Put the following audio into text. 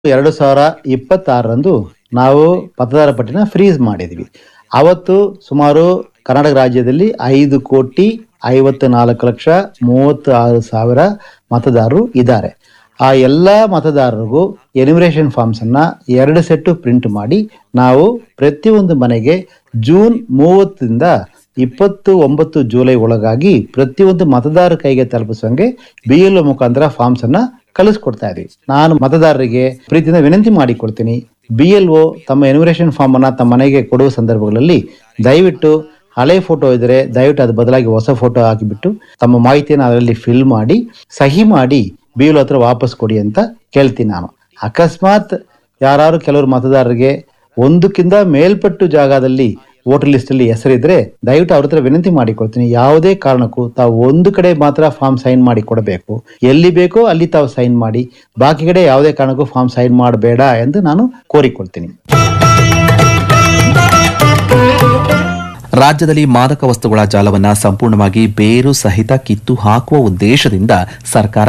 ಎರಡು ಸಾವಿರ ಇಪ್ಪತ್ತಾರರಂದು ನಾವು ಮತದಾರ ಪಟ್ಟಿನ ಫ್ರೀಸ್ ಮಾಡಿದ್ವಿ ಅವತ್ತು ಸುಮಾರು ಕರ್ನಾಟಕ ರಾಜ್ಯದಲ್ಲಿ ಐದು ಕೋಟಿ ಐವತ್ತು ನಾಲ್ಕು ಲಕ್ಷ ಮೂವತ್ತು ಆರು ಸಾವಿರ ಮತದಾರರು ಇದ್ದಾರೆ ಆ ಎಲ್ಲ ಮತದಾರರಿಗೂ ಎನಿಮರೇಷನ್ ಫಾರ್ಮ್ಸ್ ಅನ್ನ ಎರಡು ಸೆಟ್ಟು ಪ್ರಿಂಟ್ ಮಾಡಿ ನಾವು ಪ್ರತಿಯೊಂದು ಮನೆಗೆ ಜೂನ್ ಮೂವತ್ತರಿಂದ ಇಪ್ಪತ್ತು ಒಂಬತ್ತು ಜುಲೈ ಒಳಗಾಗಿ ಪ್ರತಿಯೊಂದು ಮತದಾರ ಕೈಗೆ ತಲುಪಿಸುವಂಗೆ ಬಿ ಎಲ್ ಒ ಮುಖಾಂತರ ಫಾರ್ಮ್ಸ್ ಅನ್ನ ಕಳಿಸ್ಕೊಡ್ತಾ ಇದೀವಿ ನಾನು ಮತದಾರರಿಗೆ ಪ್ರೀತಿಯಿಂದ ವಿನಂತಿ ಮಾಡಿಕೊಡ್ತೀನಿ ಬಿ ಎಲ್ ಒ ತಮ್ಮ ಎನಿಮರೇಷನ್ ಫಾರ್ಮ್ ಅನ್ನ ತಮ್ಮ ಮನೆಗೆ ಕೊಡುವ ಸಂದರ್ಭಗಳಲ್ಲಿ ದಯವಿಟ್ಟು ಹಳೆ ಫೋಟೋ ಇದ್ರೆ ದಯವಿಟ್ಟು ಅದು ಬದಲಾಗಿ ಹೊಸ ಫೋಟೋ ಹಾಕಿಬಿಟ್ಟು ತಮ್ಮ ಮಾಹಿತಿಯನ್ನು ಅದರಲ್ಲಿ ಫಿಲ್ ಮಾಡಿ ಸಹಿ ಮಾಡಿ ಬಿ ಎಲ್ ಹತ್ರ ವಾಪಸ್ ಕೊಡಿ ಅಂತ ಕೇಳ್ತೀನಿ ನಾನು ಅಕಸ್ಮಾತ್ ಯಾರು ಕೆಲವರು ಮತದಾರರಿಗೆ ಒಂದಕ್ಕಿಂತ ಮೇಲ್ಪಟ್ಟು ಜಾಗದಲ್ಲಿ ವೋಟರ್ ಲಿಸ್ಟ್ ಅಲ್ಲಿ ಹೆಸರಿದ್ರೆ ದಯವಿಟ್ಟು ಅವ್ರ ಹತ್ರ ವಿನಂತಿ ಮಾಡಿಕೊಳ್ತೀನಿ ಯಾವುದೇ ಕಾರಣಕ್ಕೂ ತಾವು ಒಂದು ಕಡೆ ಮಾತ್ರ ಫಾರ್ಮ್ ಸೈನ್ ಮಾಡಿ ಕೊಡಬೇಕು ಎಲ್ಲಿ ಬೇಕೋ ಅಲ್ಲಿ ತಾವು ಸೈನ್ ಮಾಡಿ ಬಾಕಿ ಕಡೆ ಯಾವುದೇ ಕಾರಣಕ್ಕೂ ಫಾರ್ಮ್ ಸೈನ್ ಮಾಡಬೇಡ ಎಂದು ನಾನು ಕೋರಿಕೊಳ್ತೀನಿ ರಾಜ್ಯದಲ್ಲಿ ಮಾದಕ ವಸ್ತುಗಳ ಜಾಲವನ್ನ ಸಂಪೂರ್ಣವಾಗಿ ಬೇರು ಸಹಿತ ಕಿತ್ತು ಹಾಕುವ ಉದ್ದೇಶದಿಂದ ಸರ್ಕಾರ